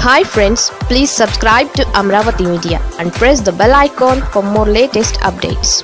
hi friends please subscribe to Amaravati media and press the bell icon for more latest updates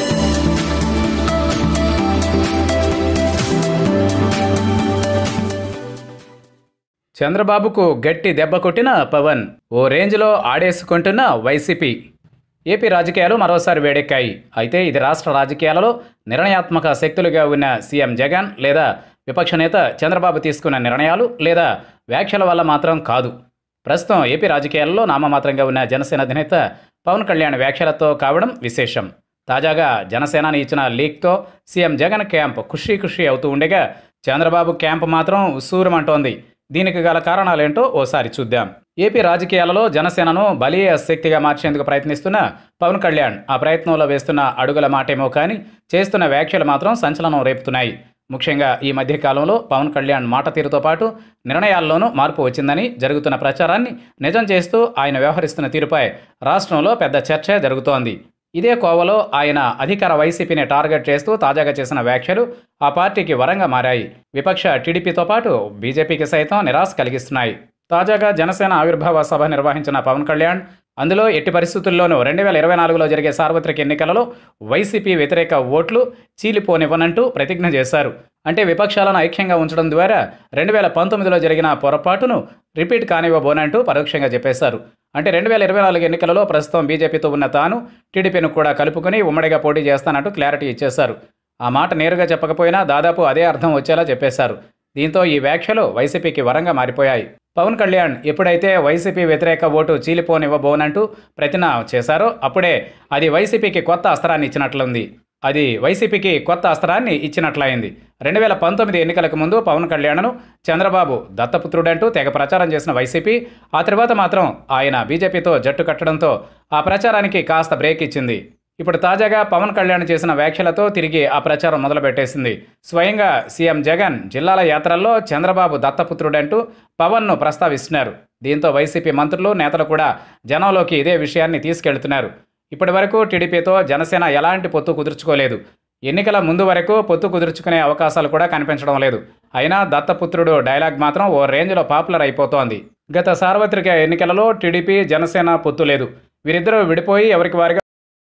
చంద్రబాబుకు గట్టి దెబ్బ కొట్టిన పవన్ ఓ రేంజ్లో ఆడేసుకుంటున్న వైసీపీ ఏపీ రాజకీయాలు మరోసారి వేడెక్కాయి అయితే ఇది రాష్ట్ర రాజకీయాలలో నిర్ణయాత్మక శక్తులుగా ఉన్న సీఎం జగన్ లేదా విపక్ష నేత చంద్రబాబు తీసుకున్న నిర్ణయాలు లేదా వ్యాఖ్యల వల్ల మాత్రం కాదు ప్రస్తుతం ఏపీ రాజకీయాల్లో నామమాత్రంగా ఉన్న జనసేన అధినేత పవన్ కళ్యాణ్ వ్యాఖ్యలతో కావడం విశేషం తాజాగా జనసేనాని ఇచ్చిన లీక్తో సీఎం జగన్ క్యాంప్ ఖుషీ ఖుషీ అవుతూ ఉండగా చంద్రబాబు క్యాంప్ మాత్రం ఉస్సూరమంటోంది దీనికి గల కారణాలేంటో ఓసారి చూద్దాం ఏపీ రాజకీయాలలో జనసేనను బలీయ శక్తిగా మార్చేందుకు ప్రయత్నిస్తున్న పవన్ కళ్యాణ్ ఆ ప్రయత్నంలో వేస్తున్న అడుగుల మాటేమో కానీ చేస్తున్న వ్యాఖ్యలు మాత్రం సంచలనం రేపుతున్నాయి ముఖ్యంగా ఈ మధ్య కాలంలో పవన్ కళ్యాణ్ మాట తీరుతో పాటు నిర్ణయాల్లోనూ మార్పు వచ్చిందని జరుగుతున్న ప్రచారాన్ని నిజం చేస్తూ ఆయన వ్యవహరిస్తున్న తీరుపై రాష్ట్రంలో పెద్ద చర్చ జరుగుతోంది ఇదే కోవలో ఆయన అధికార వైసీపీని టార్గెట్ చేస్తూ తాజాగా చేసిన వ్యాఖ్యలు ఆ పార్టీకి వరంగా మారాయి విపక్ష టీడీపీతో పాటు బీజేపీకి సైతం నిరాశ కలిగిస్తున్నాయి తాజాగా జనసేన ఆవిర్భావ సభ నిర్వహించిన పవన్ కళ్యాణ్ అందులో ఎట్టి పరిస్థితుల్లోనూ రెండు వేల ఇరవై నాలుగులో జరిగే సార్వత్రిక ఎన్నికలలో వైసీపీ వ్యతిరేక ఓట్లు చీలిపోనివ్వనంటూ ప్రతిజ్ఞ చేశారు అంటే విపక్షాలను ఐక్యంగా ఉంచడం ద్వారా రెండు వేల పంతొమ్మిదిలో జరిగిన పొరపాటును రిపీట్ కానివ్వబోనంటూ పరోక్షంగా చెప్పేశారు అంటే రెండు వేల ఇరవై నాలుగు ఎన్నికలలో ప్రస్తుతం బీజేపీతో ఉన్న తాను టీడీపీని కూడా కలుపుకుని ఉమ్మడిగా పోటీ చేస్తానంటూ క్లారిటీ ఇచ్చేశారు ఆ మాట నేరుగా చెప్పకపోయినా దాదాపు అదే అర్థం వచ్చేలా చెప్పేశారు దీంతో ఈ వ్యాఖ్యలు వైసీపీకి వరంగా మారిపోయాయి పవన్ కళ్యాణ్ ఎప్పుడైతే వైసీపీ వ్యతిరేక ఓటు చీలిపోనివ్వబోనంటూ ప్రతిన చేశారో అప్పుడే అది వైసీపీకి కొత్త అస్త్రాన్ని ఇచ్చినట్లుంది అది వైసీపీకి కొత్త అస్త్రాన్ని ఇచ్చినట్లయింది రెండు వేల పంతొమ్మిది ఎన్నికలకు ముందు పవన్ కళ్యాణ్ను చంద్రబాబు దత్తపుత్రుడంటూ తెగ ప్రచారం చేసిన వైసీపీ ఆ తర్వాత మాత్రం ఆయన బీజేపీతో జట్టు కట్టడంతో ఆ ప్రచారానికి కాస్త బ్రేక్ ఇచ్చింది ఇప్పుడు తాజాగా పవన్ కళ్యాణ్ చేసిన వ్యాఖ్యలతో తిరిగి ఆ ప్రచారం మొదలుపెట్టేసింది స్వయంగా సీఎం జగన్ జిల్లాల యాత్రల్లో చంద్రబాబు దత్తపుత్రుడంటూ పవన్ను ప్రస్తావిస్తున్నారు దీంతో వైసీపీ మంత్రులు నేతలు కూడా జనంలోకి ఇదే విషయాన్ని తీసుకెళ్తున్నారు ఇప్పటి వరకు టీడీపీతో జనసేన ఎలాంటి పొత్తు కుదుర్చుకోలేదు ఎన్నికల ముందు వరకు పొత్తు కుదుర్చుకునే అవకాశాలు కూడా కనిపించడం లేదు అయినా దత్తపుత్రుడు డైలాగ్ మాత్రం ఓ రేంజ్లో పాపులర్ అయిపోతోంది గత సార్వత్రిక ఎన్నికలలో టీడీపీ జనసేన పొత్తు లేదు వీరిద్దరూ విడిపోయి ఎవరికి వారిగా